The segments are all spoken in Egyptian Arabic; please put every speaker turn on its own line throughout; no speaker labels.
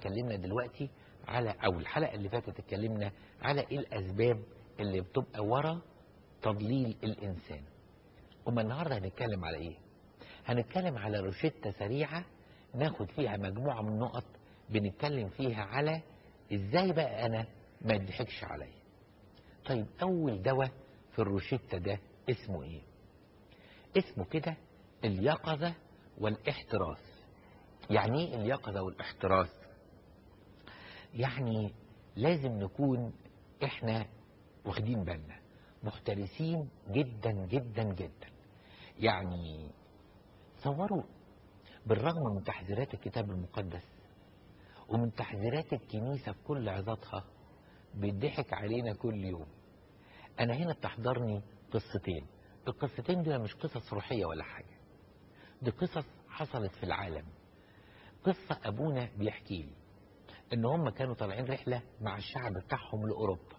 اتكلمنا دلوقتي على او الحلقه اللي فاتت اتكلمنا على ايه الاسباب اللي بتبقى ورا تضليل الانسان اما النهارده هنتكلم على ايه هنتكلم على روشته سريعه ناخد فيها مجموعه من النقط بنتكلم فيها على ازاي بقى انا ما يضحكش عليا طيب اول دواء في الروشته ده اسمه ايه اسمه كده اليقظه والاحتراس يعني ايه اليقظه والاحتراس يعني لازم نكون احنا واخدين بالنا محترسين جدا جدا جدا يعني تصوروا بالرغم من تحذيرات الكتاب المقدس ومن تحذيرات الكنيسة في كل عظاتها بيضحك علينا كل يوم أنا هنا بتحضرني قصتين القصتين دول مش قصص روحية ولا حاجة دي قصص حصلت في العالم قصة أبونا بيحكي لي إن هم كانوا طالعين رحلة مع الشعب بتاعهم لأوروبا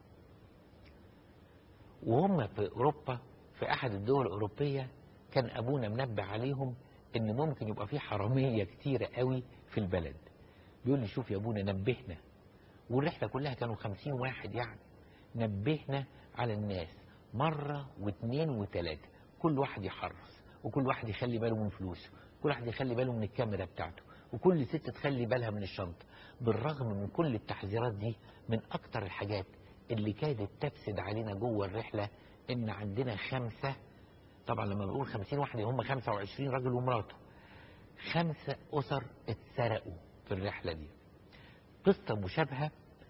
وهم في أوروبا في أحد الدول الأوروبية كان أبونا منبه عليهم إن ممكن يبقى في حرامية كتيرة قوي في البلد بيقول لي شوف يا أبونا نبهنا والرحلة كلها كانوا خمسين واحد يعني نبهنا على الناس مرة واثنين وثلاثة كل واحد يحرص وكل واحد يخلي باله من فلوسه كل واحد يخلي باله من الكاميرا بتاعته وكل ست تخلي بالها من الشنطة بالرغم من كل التحذيرات دي من أكتر الحاجات اللي كادت تفسد علينا جوه الرحلة إن عندنا خمسة طبعا لما بنقول خمسين واحد هم خمسة وعشرين راجل ومراته خمسة أسر اتسرقوا في الرحلة دي قصة مشابهة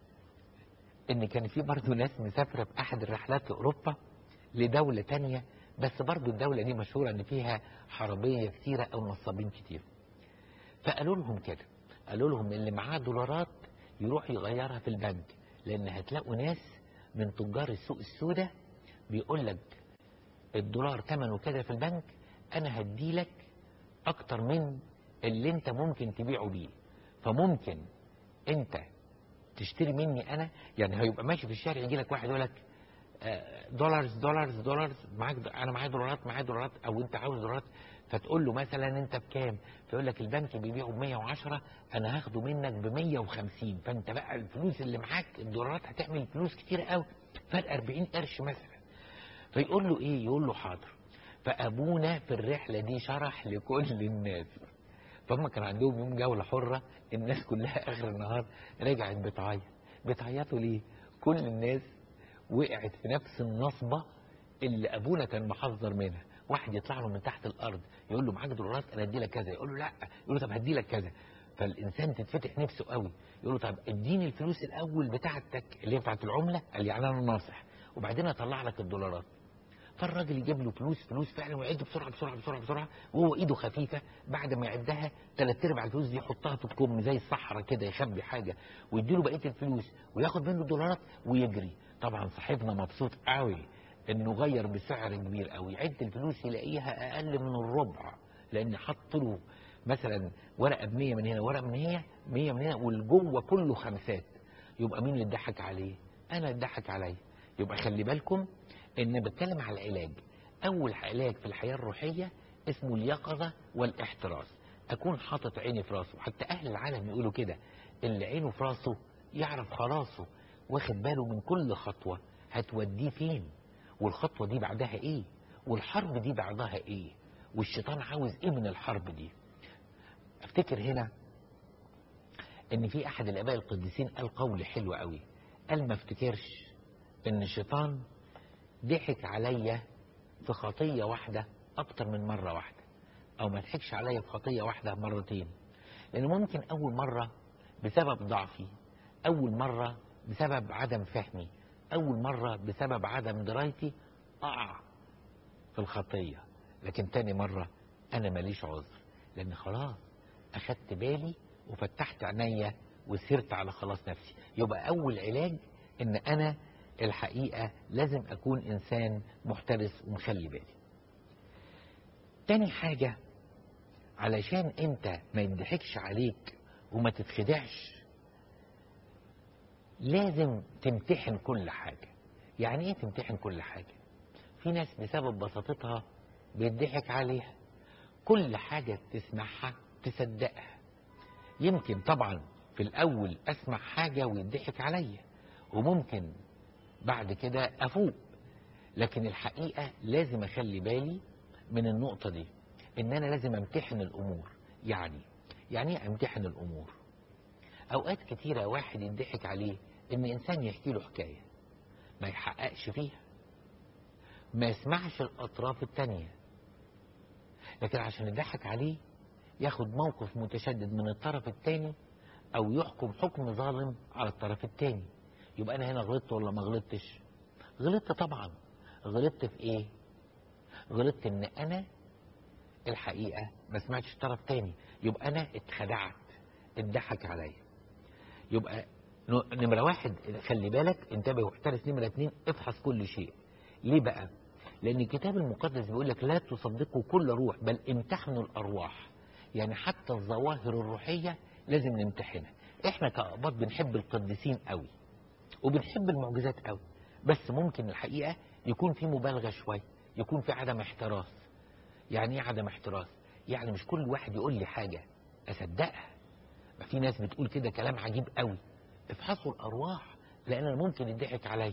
إن كان في برضه ناس مسافرة في أحد الرحلات لأوروبا لدولة تانية بس برضه الدولة دي مشهورة إن فيها حرامية كتيرة أو نصابين كتير فقالوا لهم كده قالوا لهم اللي معاه دولارات يروح يغيرها في البنك لان هتلاقوا ناس من تجار السوق السوداء بيقول لك الدولار ثمنه كده في البنك انا هديلك اكتر من اللي انت ممكن تبيعه بيه فممكن انت تشتري مني انا يعني هيبقى ماشي في الشارع يجي لك واحد يقول لك دولارز دولارز دولارز معاك انا معايا دولارات معايا دولارات او انت عاوز دولارات فتقول له مثلا انت بكام فيقول لك البنك بيبيعه ب 110 انا هاخده منك ب 150 فانت بقى الفلوس اللي معاك الدولارات هتعمل فلوس كتير قوي فرق 40 قرش مثلا فيقول له ايه يقول له حاضر فابونا في الرحله دي شرح لكل الناس فهم كان عندهم يوم جوله حره الناس كلها اخر النهار رجعت بتعيط بتعيطوا ليه كل الناس وقعت في نفس النصبه اللي ابونا كان محذر منها واحد يطلع له من تحت الارض يقول له معاك دولارات انا ادي لك كذا يقول له لا يقول له طب هدي لك كذا فالانسان تتفتح نفسه قوي يقول له طب اديني الفلوس الاول بتاعتك اللي هي بتاعت العمله قال يعني انا ناصح وبعدين اطلع لك الدولارات فالراجل يجيب له فلوس فلوس فعلا ويعد بسرعه بسرعه بسرعه بسرعه وهو ايده خفيفه بعد ما يعدها ثلاث ارباع الفلوس دي يحطها في الكم زي الصحراء كده يخبي حاجه ويديله بقيه الفلوس وياخد منه الدولارات ويجري طبعا صاحبنا مبسوط قوي انه غير بسعر كبير قوي يعد الفلوس يلاقيها اقل من الربع لان حط له مثلا ورقه ب 100 من هنا ورقه من هنا 100 من هنا والجوه كله خمسات يبقى مين اللي اتضحك عليه انا اتضحك عليا يبقى خلي بالكم ان بتكلم على العلاج اول علاج في الحياه الروحيه اسمه اليقظه والاحتراس اكون حاطط عيني في راسه حتى اهل العالم يقولوا كده اللي عينه في راسه يعرف خلاصه واخد باله من كل خطوه هتوديه فين والخطوة دي بعدها ايه والحرب دي بعدها ايه والشيطان عاوز ايه من الحرب دي افتكر هنا ان في احد الاباء القديسين قال قول حلو قوي قال ما افتكرش ان الشيطان ضحك عليا في خطية واحدة اكتر من مرة واحدة او ما ضحكش عليا في خطية واحدة مرتين لان ممكن اول مرة بسبب ضعفي اول مرة بسبب عدم فهمي أول مرة بسبب عدم درايتي أقع في الخطية لكن تاني مرة أنا ماليش عذر لأن خلاص أخدت بالي وفتحت عينيا وسرت على خلاص نفسي يبقى أول علاج إن أنا الحقيقة لازم أكون إنسان محترس ومخلي بالي تاني حاجة علشان أنت ما يضحكش عليك وما تتخدعش لازم تمتحن كل حاجة يعني ايه تمتحن كل حاجة في ناس بسبب بساطتها بيضحك عليها كل حاجة تسمعها تصدقها يمكن طبعا في الاول اسمع حاجة ويضحك عليا وممكن بعد كده افوق لكن الحقيقة لازم اخلي بالي من النقطة دي ان انا لازم امتحن الامور يعني يعني ايه امتحن الامور اوقات كتيرة واحد يضحك عليه ان انسان يحكي له حكاية ما يحققش فيها ما يسمعش الاطراف التانية لكن عشان يضحك عليه ياخد موقف متشدد من الطرف التاني او يحكم حكم ظالم على الطرف التاني يبقى انا هنا غلطت ولا ما غلطتش غلطت طبعا غلطت في ايه غلطت ان انا الحقيقة ما سمعتش طرف تاني يبقى انا اتخدعت اتضحك عليا يبقى ن- نمرة واحد خلي بالك انتبه واحترس نمرة اتنين افحص كل شيء ليه بقى لان الكتاب المقدس بيقول لك لا تصدقوا كل روح بل امتحنوا الارواح يعني حتى الظواهر الروحية لازم نمتحنها احنا كأقباط بنحب القديسين قوي وبنحب المعجزات قوي بس ممكن الحقيقة يكون في مبالغة شوية يكون في عدم احتراس يعني ايه عدم احتراس يعني مش كل واحد يقول لي حاجة اصدقها ما في ناس بتقول كده كلام عجيب قوي افحصوا الارواح لان أنا ممكن يضحك عليا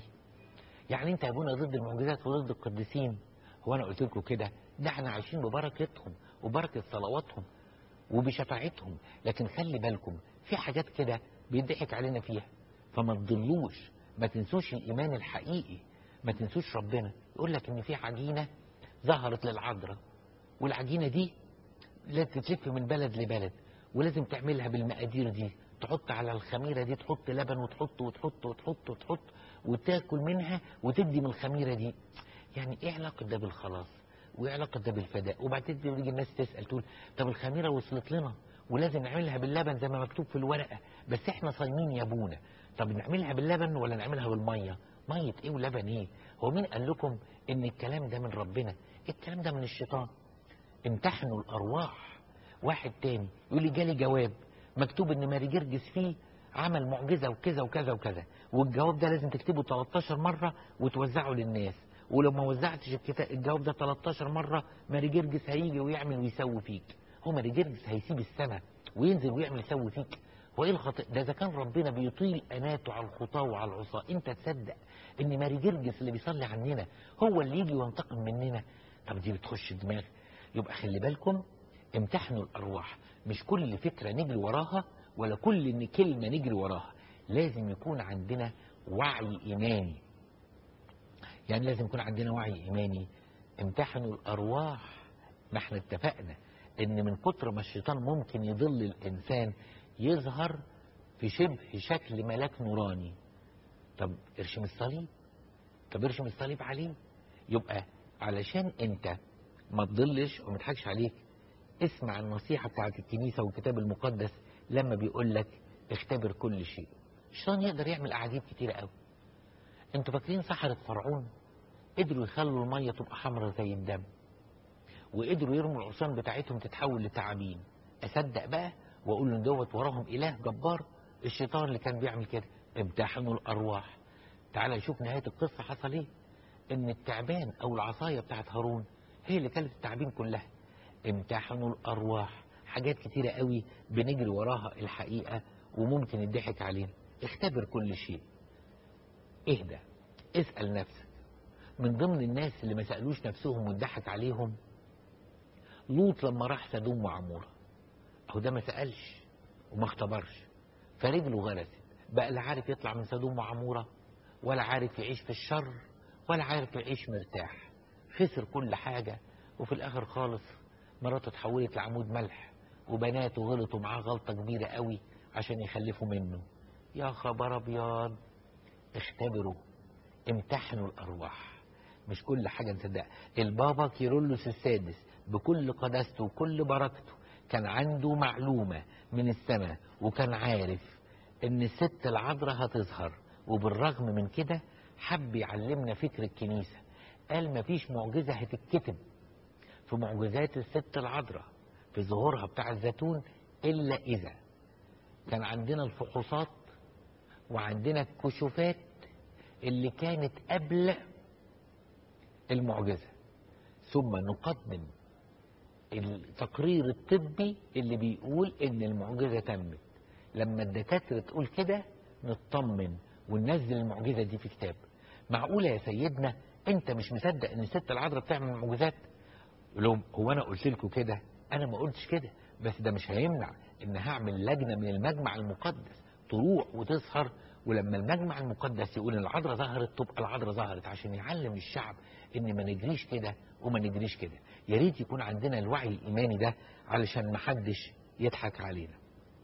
يعني انت يا ابونا ضد المعجزات وضد القديسين هو انا قلت لكم كده ده احنا عايشين ببركتهم وبركة صلواتهم وبشفاعتهم لكن خلي بالكم في حاجات كده بيضحك علينا فيها فما تضلوش ما تنسوش الايمان الحقيقي ما تنسوش ربنا يقول لك ان في عجينة ظهرت للعذراء والعجينة دي لا تتلف من بلد لبلد ولازم تعملها بالمقادير دي تحط على الخميرة دي تحط لبن وتحط وتحط وتحط وتحط وتاكل منها وتدي من الخميرة دي يعني ايه علاقة ده بالخلاص وايه علاقة ده بالفداء وبعدين بيجي الناس تسأل تقول طب الخميرة وصلت لنا ولازم نعملها باللبن زي ما مكتوب في الورقة بس احنا صايمين يا ابونا طب نعملها باللبن ولا نعملها بالمية مية ايه ولبن ايه هو مين قال لكم ان الكلام ده من ربنا الكلام ده من الشيطان امتحنوا الارواح واحد تاني يقول لي جالي جواب مكتوب ان ماري جرجس فيه عمل معجزه وكذا وكذا وكذا والجواب ده لازم تكتبه 13 مره وتوزعه للناس ولو ما وزعتش الكتاب الجواب ده 13 مره ماري جرجس هيجي ويعمل ويسوي فيك هو ماري جرجس هيسيب السماء وينزل ويعمل يسوي فيك هو ايه الخطأ ده اذا كان ربنا بيطيل اناته على الخطاه وعلى العصاه انت تصدق ان ماري جرجس اللي بيصلي عننا هو اللي يجي وينتقم مننا طب دي بتخش دماغ يبقى خلي بالكم امتحنوا الارواح مش كل فكره نجري وراها ولا كل إن كلمه نجري وراها لازم يكون عندنا وعي ايماني يعني لازم يكون عندنا وعي ايماني امتحنوا الارواح ما احنا اتفقنا ان من كتر ما الشيطان ممكن يضل الانسان يظهر في شبه شكل ملاك نوراني طب ارشم الصليب طب ارشم الصليب عليه يبقى علشان انت ما تضلش وما تضحكش عليك اسمع النصيحة بتاعت الكنيسة والكتاب المقدس لما بيقول لك اختبر كل شيء الشيطان يقدر يعمل أعاجيب كتيرة قوي انتوا فاكرين سحرة فرعون قدروا يخلوا المية تبقى حمرا زي الدم وقدروا يرموا العصيان بتاعتهم تتحول لتعابين اصدق بقى واقول ان دوت وراهم اله جبار الشيطان اللي كان بيعمل كده امتحنوا الارواح تعال نشوف نهايه القصه حصل ايه ان التعبان او العصايه بتاعت هارون هي اللي كانت التعابين كلها امتحنوا الارواح حاجات كتيره قوي بنجري وراها الحقيقه وممكن يضحك علينا اختبر كل شيء اهدى اسال نفسك من ضمن الناس اللي ما سالوش نفسهم واتضحك عليهم لوط لما راح سدوم وعموره اهو ده ما سالش وما اختبرش فرجله غرست بقى لا عارف يطلع من سدوم وعموره ولا عارف يعيش في الشر ولا عارف يعيش مرتاح خسر كل حاجة وفي الآخر خالص مراته اتحولت لعمود ملح وبناته غلطوا معاه غلطة كبيرة قوي عشان يخلفوا منه يا خبر أبيض اختبروا امتحنوا الأرواح مش كل حاجة نصدقها البابا كيرلس السادس بكل قداسته وكل بركته كان عنده معلومة من السماء وكان عارف ان الست العذراء هتظهر وبالرغم من كده حب يعلمنا فكر الكنيسة قال مفيش معجزة هتتكتب في معجزات الست العذراء في ظهورها بتاع الزيتون إلا إذا كان عندنا الفحوصات وعندنا الكشوفات اللي كانت قبل المعجزة ثم نقدم التقرير الطبي اللي بيقول ان المعجزة تمت لما الدكاترة تقول كده نطمن وننزل المعجزة دي في كتاب معقولة يا سيدنا انت مش مصدق ان الست العذراء بتعمل معجزات يقول لهم هو انا قلت لكم كده انا ما قلتش كده بس ده مش هيمنع ان هعمل لجنة من المجمع المقدس تروح وتسهر ولما المجمع المقدس يقول العذراء ظهرت تبقى العذراء ظهرت عشان يعلم الشعب ان ما نجريش كده وما نجريش كده يا ريت يكون عندنا الوعي الايماني ده علشان ما حدش يضحك علينا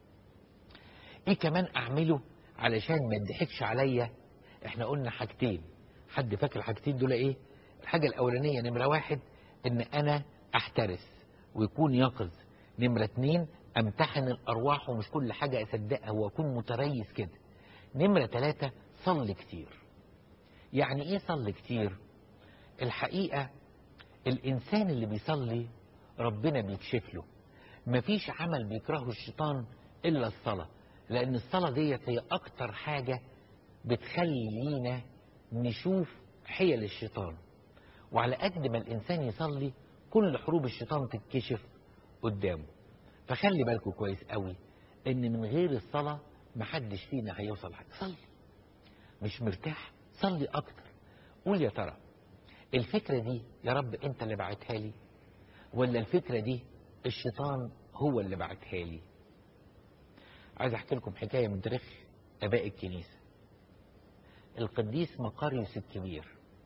ايه كمان اعمله علشان ما يضحكش عليا احنا قلنا حاجتين حد فاكر الحاجتين دول ايه الحاجة الاولانية نمرة واحد ان انا احترس ويكون يقظ نمرة اتنين امتحن الارواح ومش كل حاجة اصدقها واكون متريث كده نمرة ثلاثة صلي كتير يعني ايه صلي كتير الحقيقة الانسان اللي بيصلي ربنا بيكشف له مفيش عمل بيكرهه الشيطان الا الصلاة لان الصلاة ديت هي اكتر حاجة بتخلينا نشوف حيل الشيطان وعلى قد ما الانسان يصلي كل حروب الشيطان تتكشف قدامه فخلي بالكم كويس قوي ان من غير الصلاة محدش فينا هيوصل حاجة صلي مش مرتاح صلي اكتر قول يا ترى الفكرة دي يا رب انت اللي بعتها لي ولا الفكرة دي الشيطان هو اللي بعتها لي عايز احكي لكم حكاية من تاريخ اباء الكنيسة القديس مقاريوس الكبير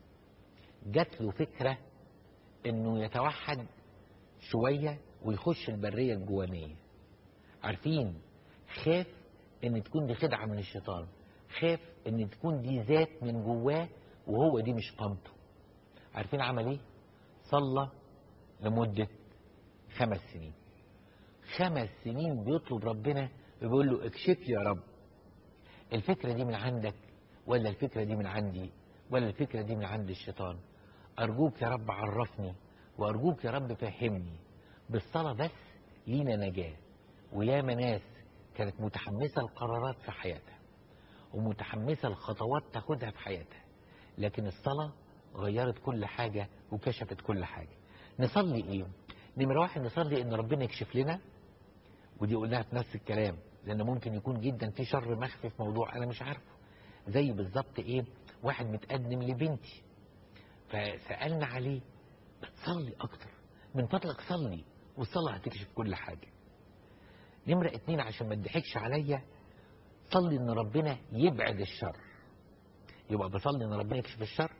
جات له فكرة انه يتوحد شوية ويخش البرية الجوانية عارفين خاف ان تكون دي خدعة من الشيطان خاف ان تكون دي ذات من جواه وهو دي مش قامته عارفين عمل ايه صلى لمدة خمس سنين خمس سنين بيطلب ربنا بيقول له اكشف لي يا رب الفكرة دي من عندك ولا الفكرة دي من عندي ولا الفكرة دي من عند الشيطان أرجوك يا رب عرفني وأرجوك يا رب فهمني بالصلاة بس لينا نجاة وياما ناس كانت متحمسة القرارات في حياتها ومتحمسة الخطوات تاخدها في حياتها لكن الصلاة غيرت كل حاجة وكشفت كل حاجة نصلي ايه نمرة واحد نصلي ان ربنا يكشف لنا ودي قلناها في نفس الكلام لان ممكن يكون جدا في شر مخفي في موضوع انا مش عارفه زي بالظبط ايه واحد متقدم لبنتي فسألنا عليه تصلي اكتر من فضلك صلي والصلاة هتكشف كل حاجة نمرة اتنين عشان ما تضحكش عليا صلي ان ربنا يبعد الشر يبقى بصلي ان ربنا يكشف الشر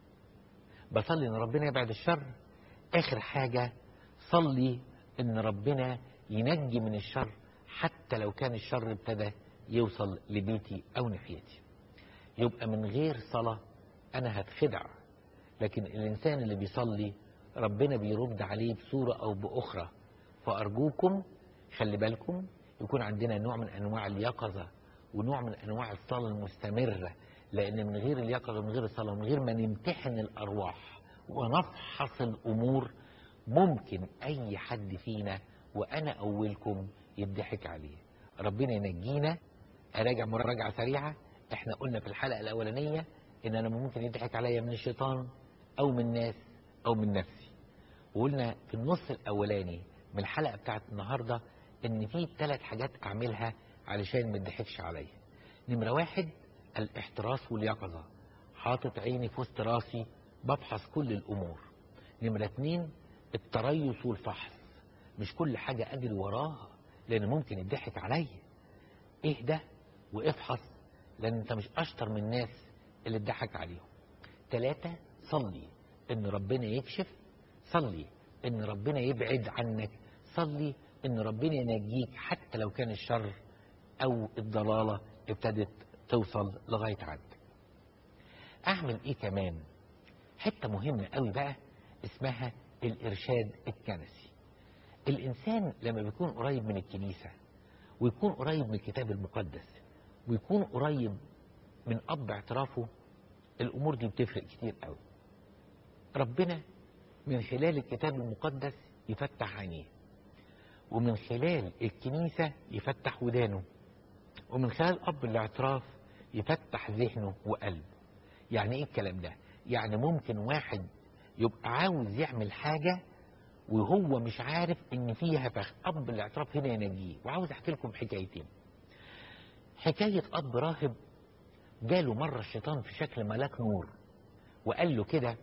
بصلي ان ربنا يبعد الشر اخر حاجة صلي ان ربنا ينجي من الشر حتى لو كان الشر ابتدى يوصل لبيتي او ناحيتي يبقى من غير صلاة انا هتخدع لكن الانسان اللي بيصلي ربنا بيرد عليه بصورة او باخرى فارجوكم خلي بالكم يكون عندنا نوع من انواع اليقظة ونوع من انواع الصلاة المستمرة لان من غير اليقظة ومن غير الصلاة ومن غير ما نمتحن الارواح ونفحص الامور ممكن اي حد فينا وانا اولكم يضحك عليه ربنا ينجينا اراجع مراجعة سريعة احنا قلنا في الحلقة الاولانية ان انا ممكن يضحك عليا من الشيطان او من الناس او من نفسي وقلنا في النص الاولاني من الحلقة بتاعت النهاردة ان في ثلاث حاجات اعملها علشان ما تضحكش عليا نمرة واحد الاحتراس واليقظة حاطط عيني في وسط راسي بفحص كل الامور نمرة اتنين التريث والفحص مش كل حاجة اجري وراها لان ممكن يضحك عليا ايه ده وافحص لان انت مش اشطر من الناس اللي اتضحك عليهم ثلاثة صلي ان ربنا يكشف صلي ان ربنا يبعد عنك صلي ان ربنا ينجيك حتى لو كان الشر او الضلالة ابتدت توصل لغاية عندك اعمل ايه كمان حتة مهمة قوي بقى اسمها الارشاد الكنسي الانسان لما بيكون قريب من الكنيسة ويكون قريب من الكتاب المقدس ويكون قريب من اب اعترافه الامور دي بتفرق كتير قوي ربنا من خلال الكتاب المقدس يفتح عينيه ومن خلال الكنيسة يفتح ودانه ومن خلال اب الاعتراف يفتح ذهنه وقلبه يعني ايه الكلام ده يعني ممكن واحد يبقى عاوز يعمل حاجة وهو مش عارف ان فيها فخ اب الاعتراف هنا ينجيه وعاوز احكي لكم حكايتين حكاية أب راهب جاله مرة الشيطان في شكل ملاك نور وقال له كده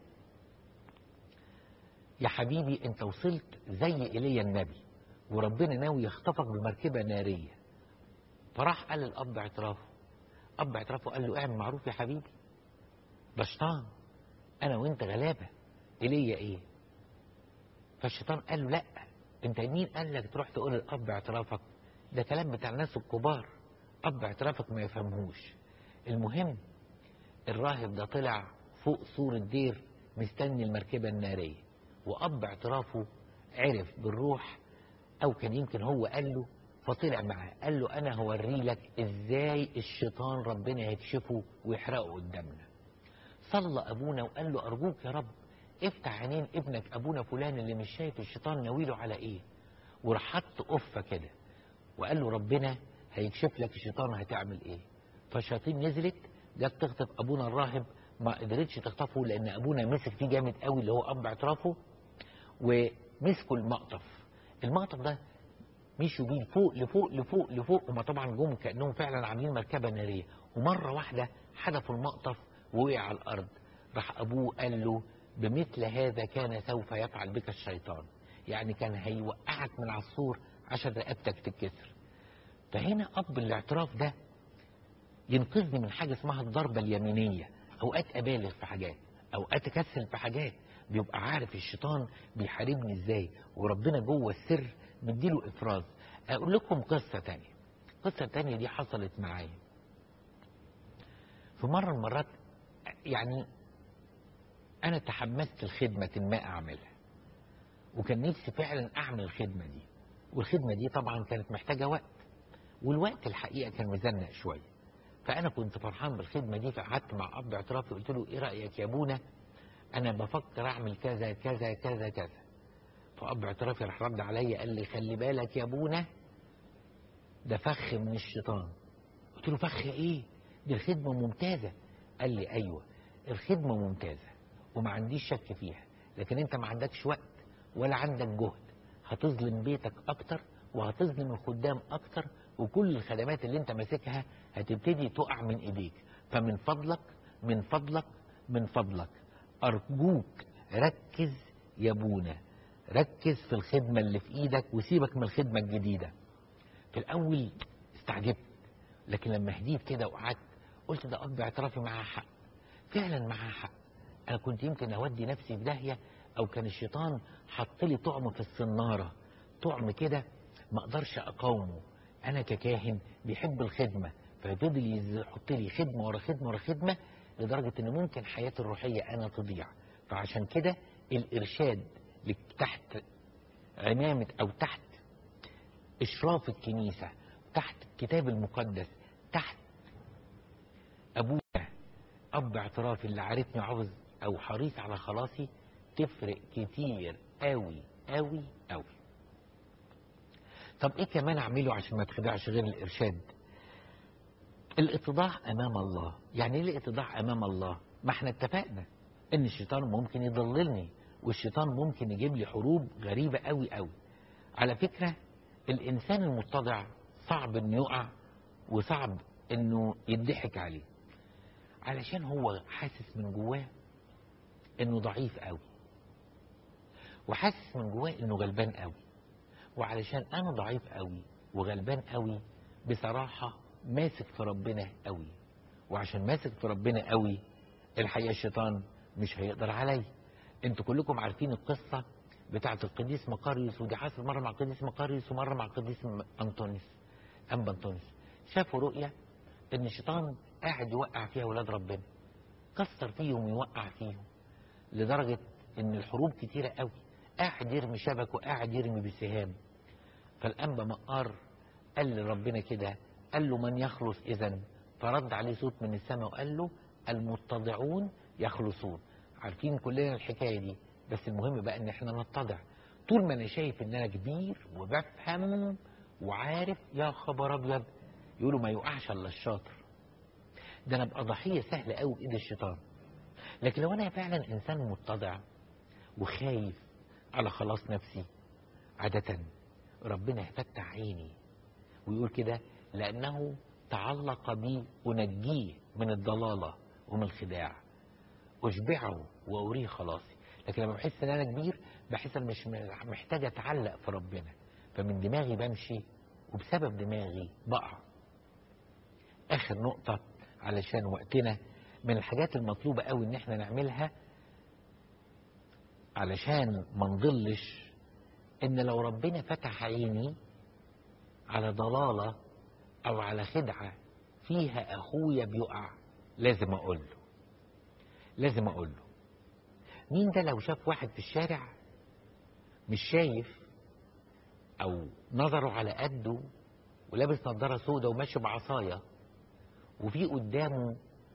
يا حبيبي انت وصلت زي ايليا النبي وربنا ناوي يخطفك بمركبة نارية فراح قال للأب اعترافه أب اعترافه قال له اعمل معروف يا حبيبي ده شيطان أنا وأنت غلابة إيليا إيه فالشيطان قال له لا أنت مين قال لك تروح تقول للأب اعترافك ده كلام بتاع الناس الكبار أب اعترافك ما يفهمهوش المهم الراهب ده طلع فوق سور الدير مستني المركبة النارية وأب اعترافه عرف بالروح أو كان يمكن هو قال له فطلع معاه قال له أنا هوري لك إزاي الشيطان ربنا يكشفه ويحرقه قدامنا صلى أبونا وقال له أرجوك يا رب افتح عينين ابنك أبونا فلان اللي مش شايف الشيطان ناويله على إيه وراح حط قفة كده وقال له ربنا هيكشف لك الشيطان هتعمل إيه فالشياطين نزلت جت تخطف أبونا الراهب ما قدرتش تخطفه لأن أبونا مسك فيه جامد قوي اللي هو أب اعترافه ومسكوا المقطف المقطف ده مشوا بيه فوق لفوق لفوق لفوق هما طبعا جم كانهم فعلا عاملين مركبه ناريه ومره واحده حدفوا المقطف ووقع على الارض راح ابوه قال له بمثل هذا كان سوف يفعل بك الشيطان يعني كان هيوقعك من على السور عشان رقبتك تتكسر فهنا اب الاعتراف ده ينقذني من حاجه اسمها الضربه اليمينيه اوقات ابالغ في حاجات اوقات اكسل في حاجات بيبقى عارف الشيطان بيحاربني ازاي وربنا جوه السر مديله افراز اقول لكم قصه تانية قصه تانية دي حصلت معايا في مره من المرات يعني انا تحمست لخدمه ما اعملها وكان نفسي فعلا اعمل الخدمه دي والخدمه دي طبعا كانت محتاجه وقت والوقت الحقيقه كان مزنق شويه فانا كنت فرحان بالخدمه دي فقعدت مع اب اعترافي قلت له ايه رايك يا ابونا انا بفكر اعمل كذا كذا كذا كذا فاب اعترافي راح رد عليا قال لي خلي بالك يا ابونا ده فخ من الشيطان قلت له فخ ايه دي الخدمه ممتازه قال لي ايوه الخدمه ممتازه وما عنديش شك فيها لكن انت ما عندكش وقت ولا عندك جهد هتظلم بيتك اكتر وهتظلم الخدام اكتر وكل الخدمات اللي انت ماسكها هتبتدي تقع من ايديك فمن فضلك من فضلك من فضلك ارجوك ركز يا ابونا ركز في الخدمة اللي في ايدك وسيبك من الخدمة الجديدة في الاول استعجبت لكن لما هديت كده وقعدت قلت ده اب اعترافي معاه حق فعلا معاه حق انا كنت يمكن اودي نفسي في داهية او كان الشيطان حط لي طعم في الصنارة طعم كده ما اقدرش اقاومه انا ككاهن بيحب الخدمة ففضل يحط لي خدمة ورا خدمة ورا خدمة لدرجة ان ممكن حياتي الروحية انا تضيع فعشان كده الارشاد تحت عمامة او تحت اشراف الكنيسة تحت الكتاب المقدس تحت ابويا اب اعترافي اللي عارفني عاوز او حريص على خلاصي تفرق كتير قوي قوي قوي طب ايه كمان اعمله عشان ما اتخدعش غير الارشاد الاتضاع امام الله يعني ايه الاتضاع امام الله ما احنا اتفقنا ان الشيطان ممكن يضللني والشيطان ممكن يجيب لي حروب غريبة قوي قوي على فكرة الانسان المتضع صعب انه يقع وصعب انه يضحك عليه علشان هو حاسس من جواه انه ضعيف قوي وحاسس من جواه انه غلبان قوي وعلشان انا ضعيف قوي وغلبان قوي بصراحة ماسك في ربنا قوي وعشان ماسك في ربنا قوي الحقيقة الشيطان مش هيقدر عليا انتوا كلكم عارفين القصة بتاعت القديس مقاريوس ودي حصلت مرة مع القديس مقاريوس ومرة مع القديس أنطونيوس أنبا أنطونيوس شافوا رؤية إن الشيطان قاعد يوقع فيها ولاد ربنا كسر فيهم ويوقع فيهم لدرجة إن الحروب كتيرة قوي قاعد يرمي شبك وقاعد يرمي بسهام فالأنبا مقار قال لربنا كده قال له من يخلص إذا فرد عليه صوت من السماء وقال له المتضعون يخلصون عارفين كلنا الحكاية دي بس المهم بقى ان احنا نتضع طول ما انا شايف ان انا كبير وبفهم وعارف يا خبر ابيض يقولوا ما يوقعش الا الشاطر ده انا ابقى ضحيه سهله قوي بايد الشيطان لكن لو انا فعلا انسان متضع وخايف على خلاص نفسي عادة ربنا يفتح عيني ويقول كده لأنه تعلق بي أنجيه من الضلالة ومن الخداع أشبعه وأريه خلاصي لكن لما بحس إن أنا كبير بحس إن مش محتاج أتعلق في ربنا فمن دماغي بمشي وبسبب دماغي بقع آخر نقطة علشان وقتنا من الحاجات المطلوبة قوي إن احنا نعملها علشان ما نضلش إن لو ربنا فتح عيني على ضلالة أو على خدعة فيها أخويا بيقع لازم أقول له لازم أقول له مين ده لو شاف واحد في الشارع مش شايف أو نظره على قده ولابس نظارة سودة وماشي بعصاية وفي قدامه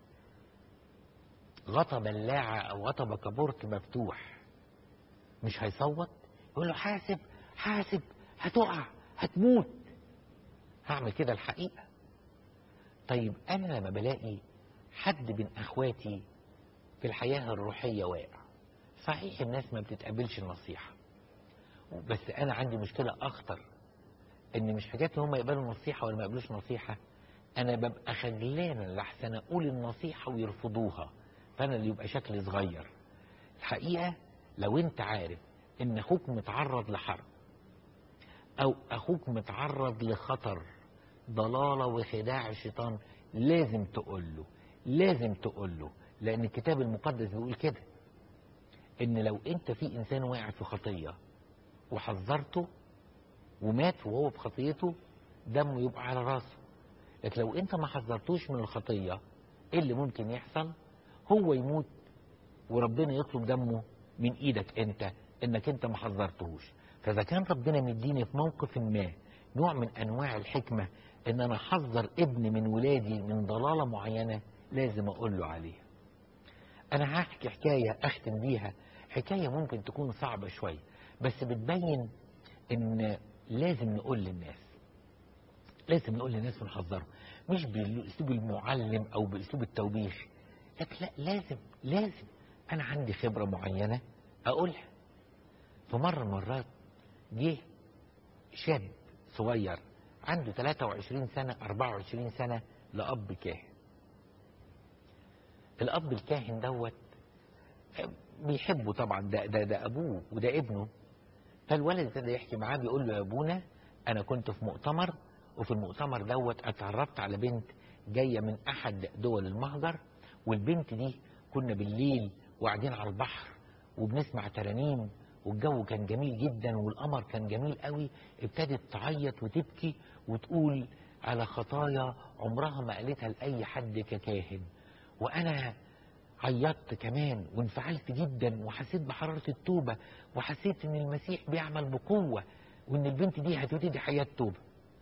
غطا بلاعة أو غطا بكابورت مفتوح مش هيصوت يقول له حاسب حاسب هتقع هتموت هعمل كده الحقيقة طيب أنا لما بلاقي حد من أخواتي في الحياة الروحية واقع صحيح الناس ما بتتقبلش النصيحة بس أنا عندي مشكلة أخطر إن مش حكاية إن هم يقبلوا النصيحة ولا ما يقبلوش نصيحة أنا ببقى خجلان لحسن أقول النصيحة ويرفضوها فأنا اللي يبقى شكلي صغير الحقيقة لو أنت عارف إن أخوك متعرض لحرب أو أخوك متعرض لخطر ضلالة وخداع الشيطان لازم تقول له لازم تقول له لأن الكتاب المقدس بيقول كده إن لو أنت في إنسان واقع في خطية وحذرته ومات وهو في خطيته دمه يبقى على راسه لكن لو أنت ما حذرتوش من الخطية إيه اللي ممكن يحصل هو يموت وربنا يطلب دمه من إيدك أنت إنك أنت ما حذرتهوش فإذا كان ربنا مديني في موقف ما نوع من أنواع الحكمة إن أنا أحذر ابن من ولادي من ضلالة معينة لازم أقول له عليها أنا هحكي حكاية أختم بيها حكاية ممكن تكون صعبة شوية بس بتبين إن لازم نقول للناس لازم نقول للناس ونحذرهم مش بأسلوب المعلم أو بأسلوب التوبيخ لكن لا لازم لازم أنا عندي خبرة معينة أقولها في مرة مرات جه شاب صغير عنده 23 سنة 24 سنة لأب كاهن الأب الكاهن دوت بيحبه طبعا ده, ده, ده أبوه وده ابنه فالولد ابتدى يحكي معاه بيقول له يا أبونا أنا كنت في مؤتمر وفي المؤتمر دوت اتعرفت على بنت جاية من أحد دول المهجر والبنت دي كنا بالليل وقاعدين على البحر وبنسمع ترانيم والجو كان جميل جدا والقمر كان جميل قوي ابتدت تعيط وتبكي وتقول على خطايا عمرها ما قالتها لأي حد ككاهن وأنا عيطت كمان وانفعلت جدا وحسيت بحرارة التوبة وحسيت ان المسيح بيعمل بقوة وان البنت دي هتبتدي حياة توبة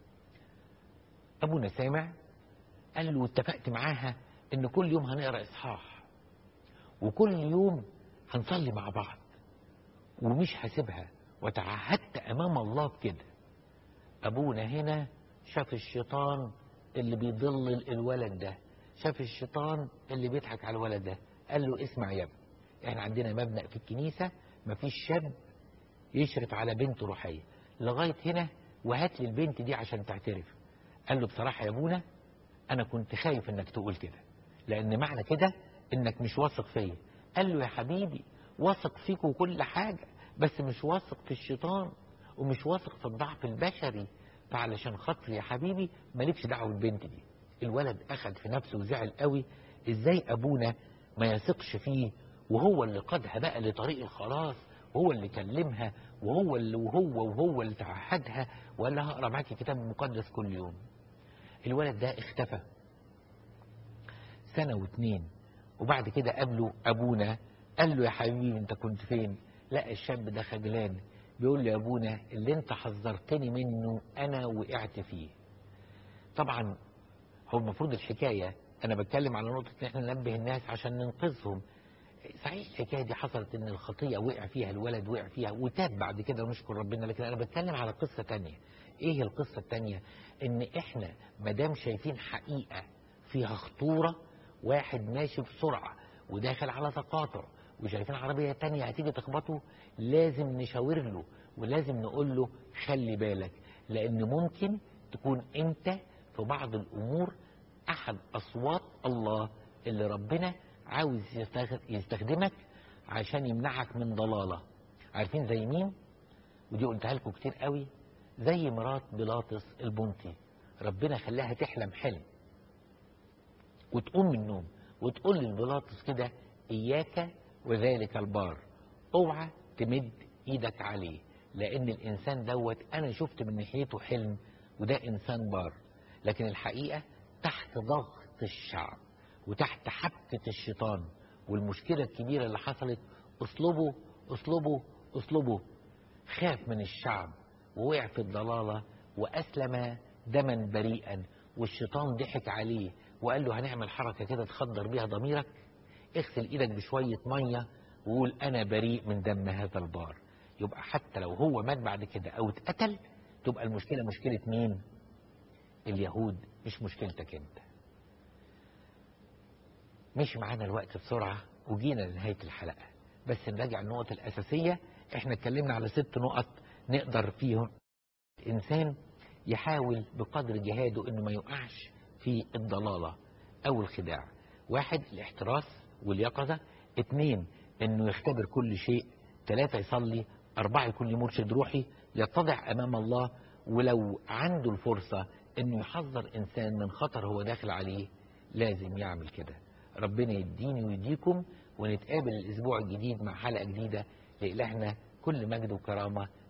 ابونا سامع قال له اتفقت معاها ان كل يوم هنقرا اصحاح وكل يوم هنصلي مع بعض ومش هسيبها وتعهدت امام الله بكده ابونا هنا شاف الشيطان اللي بيضلل الولد ده شاف الشيطان اللي بيضحك على الولد ده قال له اسمع يا ابني احنا عندنا مبنى في الكنيسة مفيش شاب يشرف على بنت روحية لغاية هنا وهات لي البنت دي عشان تعترف قال له بصراحة يا ابونا انا كنت خايف انك تقول كده لان معنى كده انك مش واثق فيا قال له يا حبيبي واثق فيك وكل حاجة بس مش واثق في الشيطان ومش واثق في الضعف البشري فعلشان خاطري يا حبيبي مالكش دعوه بالبنت دي الولد اخد في نفسه وزعل قوي ازاي ابونا ما يثقش فيه وهو اللي قادها بقى لطريق الخلاص وهو اللي كلمها وهو اللي وهو وهو اللي تعهدها وقال لها هقرا معاكي الكتاب المقدس كل يوم الولد ده اختفى سنة واتنين وبعد كده قابله ابونا قال له يا حبيبي انت كنت فين لا الشاب ده خجلان بيقول له يا ابونا اللي انت حذرتني منه انا وقعت فيه طبعا هو المفروض الحكاية انا بتكلم على نقطة ان احنا ننبه الناس عشان ننقذهم صحيح الحكاية دي حصلت ان الخطية وقع فيها الولد وقع فيها وتاب بعد كده ونشكر ربنا لكن انا بتكلم على قصة تانية ايه القصة التانية ان احنا مدام شايفين حقيقة فيها خطورة واحد ماشي بسرعة وداخل على تقاطع وشايفين عربية تانية هتيجي تخبطه لازم نشاور له ولازم نقول له خلي بالك لان ممكن تكون انت في بعض الامور احد اصوات الله اللي ربنا عاوز يستخ- يستخدمك عشان يمنعك من ضلاله عارفين زي مين ودي قلتها لكم كتير قوي زي مرات بيلاطس البنطي ربنا خلاها تحلم حلم وتقوم من النوم وتقول للبيلاطس كده اياك وذلك البار اوعى تمد ايدك عليه لان الانسان دوت انا شفت من ناحيته حلم وده انسان بار لكن الحقيقه تحت ضغط الشعب وتحت حبكه الشيطان والمشكله الكبيره اللي حصلت اسلوبه اسلوبه اسلوبه خاف من الشعب ووقع في الضلاله واسلم دما بريئا والشيطان ضحك عليه وقال له هنعمل حركه كده تخدر بيها ضميرك اغسل ايدك بشويه ميه وقول انا بريء من دم هذا البار يبقى حتى لو هو مات بعد كده او اتقتل تبقى المشكله مشكله مين اليهود مش مشكلتك انت مش معانا الوقت بسرعه وجينا لنهايه الحلقه بس نراجع النقط الاساسيه احنا اتكلمنا على ست نقط نقدر فيهم الانسان يحاول بقدر جهاده انه ما يقعش في الضلاله او الخداع واحد الاحتراس واليقظه اتنين انه يختبر كل شيء ثلاثة يصلي أربعة يكون ليه مرشد روحي يتضع أمام الله ولو عنده الفرصة إنه يحذر إنسان من خطر هو داخل عليه لازم يعمل كده ربنا يديني ويديكم ونتقابل الأسبوع الجديد مع حلقة جديدة لإلهنا كل مجد وكرامة